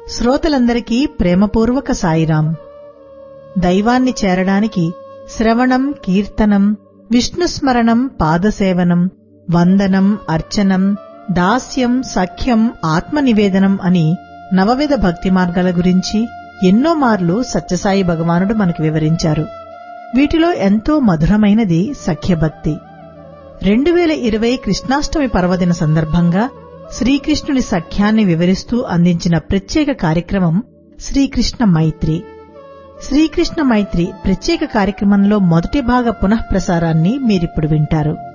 శ్రోతలందరికీ ప్రేమపూర్వక సాయిరాం దైవాన్ని చేరడానికి శ్రవణం కీర్తనం విష్ణుస్మరణం పాదసేవనం వందనం అర్చనం దాస్యం సఖ్యం ఆత్మనివేదనం అని నవవిధ భక్తి మార్గాల గురించి ఎన్నో మార్లు సత్యసాయి భగవానుడు మనకు వివరించారు వీటిలో ఎంతో మధురమైనది సఖ్యభక్తి రెండు వేల ఇరవై కృష్ణాష్టమి పర్వదిన సందర్భంగా శ్రీకృష్ణుని సఖ్యాన్ని వివరిస్తూ అందించిన ప్రత్యేక కార్యక్రమం శ్రీకృష్ణ మైత్రి శ్రీకృష్ణ మైత్రి ప్రత్యేక కార్యక్రమంలో మొదటి భాగ పునఃప్రసారాన్ని మీరిప్పుడు వింటారు